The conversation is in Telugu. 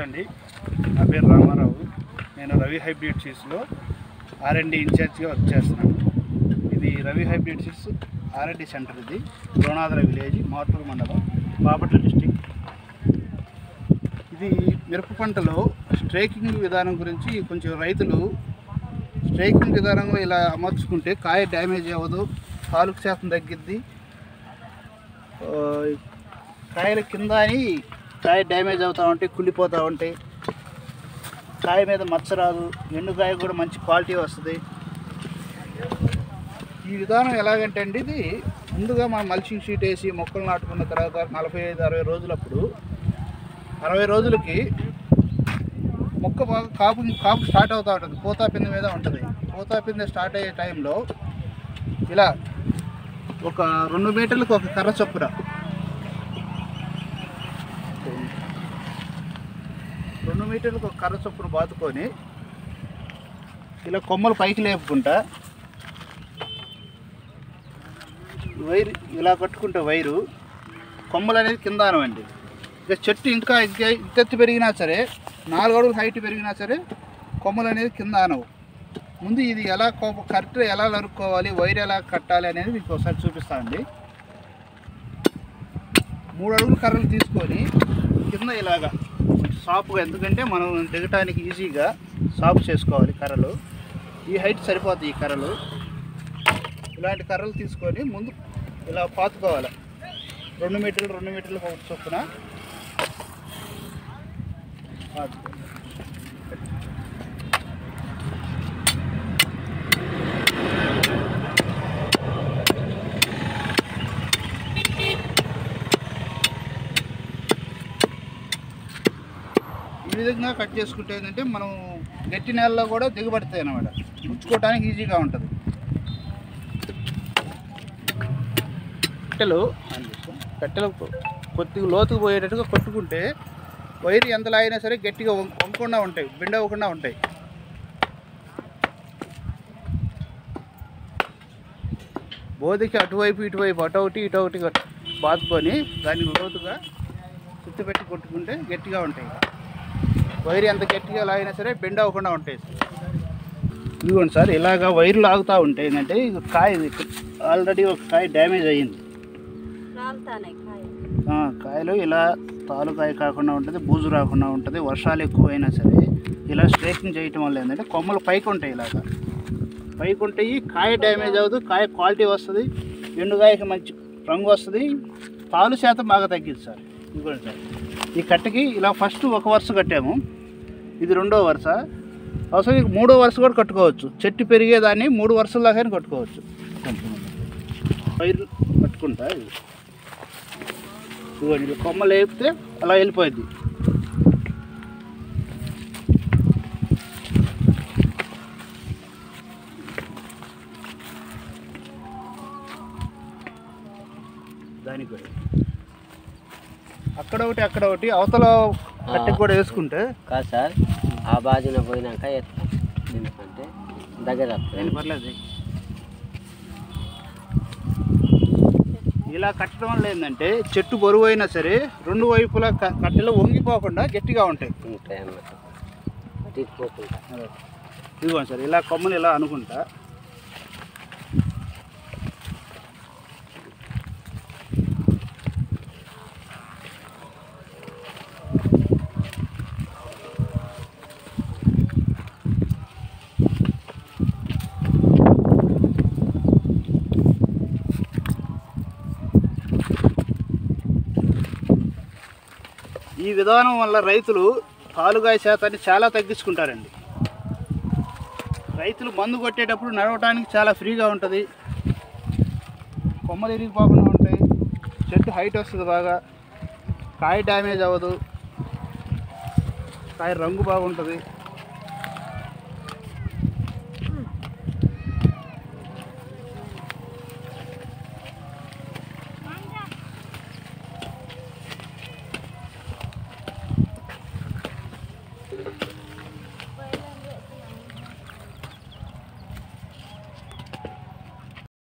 అండి నా పేరు రామారావు నేను రవి హైబ్రిడ్ సీడ్స్లో ఆర్ఎండి ఇన్ఛార్జ్గా వర్క్ చేస్తున్నాను ఇది Ravi hybrid seeds RMD centre ఇది ద్రోణాద్ర విలేజ్ మార్టూరు మండలం బాపట్ల డిస్టిక్ ఇది మిరప పంటలో స్ట్రైకింగ్ విధానం గురించి కొంచెం రైతులు స్ట్రైకింగ్ విధానంలో ఇలా అమర్చుకుంటే కాయ డ్యామేజ్ అవ్వదు తాలూకు శాతం తగ్గిద్ది ఆ, కాయల కింద అని కాయ డ్యామేజ్ అవుతూ ఉంటాయి కుళ్ళిపోతూ ఉంటాయి కాయ మీద మచ్చ రాదు ఎండుకాయ కూడా మంచి క్వాలిటీ వస్తుంది ఈ విధానం ఎలాగంటే అండి ఇది ముందుగా మనం మల్చింగ్ షీట్ వేసి మొక్కలు నాటుకున్న తర్వాత నలభై ఐదు అరవై రోజులప్పుడు అరవై రోజులకి మొక్క బాగా కాపు కాపు స్టార్ట్ అవుతూ ఉంటుంది పూతా పిండి మీద ఉంటుంది పూతా పిండి స్టార్ట్ అయ్యే టైంలో ఇలా ఒక రెండు మీటర్లకు ఒక కర్ర చొప్పున రెండు మీటర్లకు ఒక కర్ర చొప్పున బాదుకొని ఇలా కొమ్మలు పైకి లేపుకుంటా వైర్ ఇలా కట్టుకుంటే వైరు కొమ్మలు అనేది కింద అనవండి ఇక చెట్టు ఇంకా ఇంకా ఇంతెత్తు పెరిగినా సరే నాలుగు అడుగులు హైట్ పెరిగినా సరే కొమ్మలు అనేది కింద ఆనవు ముందు ఇది ఎలా కొ- కరెక్ట్ ఎలా నరుక్కోవాలి వైర్ ఎలా కట్టాలి అనేది మీకు ఒకసారి చూపిస్తానండి మూడు అడుగులు కర్రలు తీసుకొని కింద ఇలాగా సాపుగా ఎందుకంటే మనం దిగటానికి ఈజీగా సాపు చేసుకోవాలి కర్రలు ఈ హైట్ సరిపోతాయి ఈ కర్రలు ఇలాంటి కర్రలు తీసుకొని ముందు ఇలా పాతుకోవాలి రెండు మీటర్లు రెండు మీటర్లు ఒక చొప్పున పాతుకోవాలి. ఈ విధంగా కట్ చేసుకుంటే ఏంటంటే మనం గట్టి నేలలో కూడా దిగబడతాయి అన్నమాట గుచ్చుకోవడానికి ఈజీగా ఉంటుంది కట్టెలు కట్టెలు కొద్దిగా లోతుకు పోయేటట్టుగా కొట్టుకుంటే వైర్ ఎంత లాగినా సరే గట్టిగా వంక- వంగకుండా ఉంటాయి బెండ్ అవ్వకుండా ఉంటాయి బోధికి అటువైపు ఇటువైపు అటు ఒకటి ఇటు ఒకటి కట్- బాదుకొని దాన్ని లోతుగా చుట్టు పెట్టి కొట్టుకుంటే గట్టిగా ఉంటాయి వైర్ ఎంత గట్టిగా లాగినా సరే బెండ్ అవ్వకుండా ఉంటాయి ఇదిగోండి సార్ ఇలాగా వైర్ లాగుతూ ఉంటే ఏంటంటే ఇది కాయ ఆల్రెడీ ఒక కాయ డ్యామేజ్ అయ్యింది రాలుతానే కాయ ఆ, కాయలు ఇలా తాలుకాయ కాకుండా ఉంటుంది బూజు రాకుండా ఉంటుంది వర్షాలు ఎక్కువ అయినా సరే ఇలా స్ట్రైకింగ్ చేయటం వల్ల ఏంటంటే కొమ్మలు పైకి ఉంటాయి ఇలాగా పైకి ఉంటాయి కాయ డ్యామేజ్ అవ్వదు కాయ క్వాలిటీ వస్తుంది ఎండుకాయకి మంచి రంగు వస్తుంది తాలు శాతం బాగా తగ్గింది సార్ ఇదిగోండి సార్ ఈ కట్టకి ఇలా ఫస్ట్ ఒక వరుస కట్టాము ఇది రెండో వరుస అవసరం ఇక మూడో వరుస కూడా కట్టుకోవచ్చు చెట్టు పెరిగేదాన్ని మూడు వరుసల దాకా కట్టుకోవచ్చు పైరు కట్టుకుంటా ఇది ఇదిగోండి ఇలా కొమ్మలు వేపితే అలా వెళ్ళిపోయింది దానికి కూడా అక్కడ ఒకటి అక్కడ ఒకటి అవతల కట్టెకి కూడా వేసుకుంటే కాదు సార్ ఆ బాజున పోయినాక ఎత్తాం ఎందుకంటే దగ్గర వస్తుంది. ఏం పర్లేదు ఇలా కట్టడం వల్ల ఏంటంటే చెట్టు బరువు అయినా సరే రెండు వైపులా క- కట్టెలు వంగిపోకుండా గట్టిగా ఉంటాయి ఉంటాయి అన్నమాట తీసుకోకుండా అదే. ఇదిగోండి సార్ ఇలా కొమ్మలు ఇలా అనుకుంటా ఈ విధానం వల్ల రైతులు తాలుగాయ శాతాన్ని చాలా తగ్గించుకుంటారండి రైతులు మందు కొట్టేటప్పుడు నడవటానికి చాలా ఫ్రీగా ఉంటుంది కొమ్మలు ఇరిగిపోకుండా ఉంటాయి చెట్టు హైట్ వస్తుంది బాగా కాయ డ్యామేజ్ అవ్వదు కాయ రంగు బాగుంటుంది